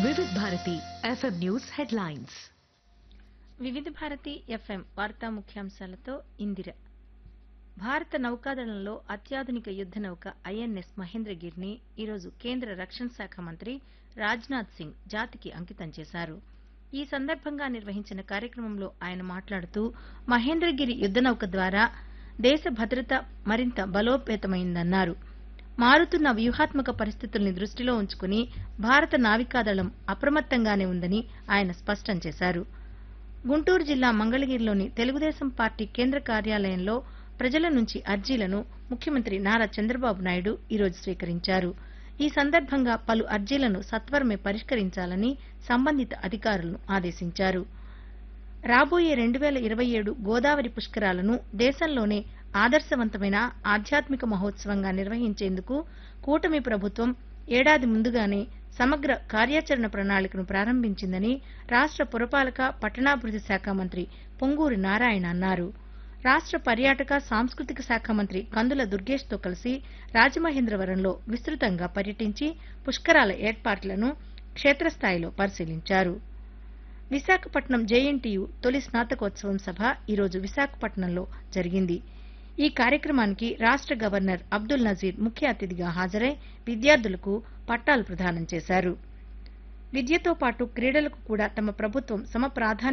వివిధ Bharati FM news headlines వివిధ Bharati FM వార్తా ముఖ్యాంశాలతో ఇందిర భారత నౌకాదళంలో అత్యాధునిక యుద్ధ నౌక ఐఎన్ఎస్ మహేంద్రగిరిని ఈరోజు కేంద్ర రక్షణ శాఖ మంత్రి రాజ్నాథ్ సింగ్ జాతికి అంకితం చేశారు ఈ సందర్భంగా నిర్వహించిన కార్యక్రమంలో ఆయన మాట్లాడుతూ మహేంద్రగిరి యుద్ధ నౌక ద్వారా దేశ భద్రత మరింత బలోపేతమైందన్నారు మారుతున్న వ్యూహాత్మక పరిస్థితుల్ని దృష్టిలో ఉంచుకుని భారత నావికాదళం అప్రమత్తంగానే ఉందని ఆయన స్పష్టం చేశారు గుంటూరు జిల్లా మంగళగిరిలోని తెలుగుదేశం పార్టీ కేంద్ర కార్యాలయంలో ప్రజల నుంచి అర్జీలను ముఖ్యమంత్రి నారా చంద్రబాబు నాయుడు ఈరోజు స్వీకరించారు ఈ సందర్భంగా పలు అర్జీలను సత్వరమే పరిష్కరించాలని సంబంధిత అధికారులను ఆదేశించారు రాబోయే రెండు వేల ఇరవై ఏడు గోదావరి పుష్కరాలను దేశంలోనే ఆదర్శవంతమైన ఆధ్యాత్మిక మహోత్సవంగా నిర్వహించేందుకు కూటమి ప్రభుత్వం ఏడాది ముందుగానే సమగ్ర కార్యాచరణ ప్రణాళికను ప్రారంభించిందని రాష్ట్ర పురపాలక పట్టణాభివృద్ది శాఖ మంత్రి పొంగూరు నారాయణ అన్నారు రాష్ట్ర పర్యాటక సాంస్కృతిక శాఖ మంత్రి కందుల దుర్గేష్తో కలిసి రాజమహేంద్రవరంలో విస్తృతంగా పర్యటించి పుష్కరాల ఏర్పాట్లను క్షేత్రస్థాయిలో పరిశీలించారు విశాఖపట్నం జేఎన్టీయు తొలి స్నాతకోత్సవం సభ ఈరోజు విశాఖపట్నంలో జరిగింది ఈ కార్యక్రమానికి రాష్ట్ర గవర్నర్ అబ్దుల్ నజీర్ ముఖ్య అతిథిగా హాజరై విద్యార్థులకు పట్టాలు ప్రదానం చేశారు విద్యతో పాటు క్రీడలకు కూడా తమ ప్రభుత్వం సమ ప్రాధాన్యం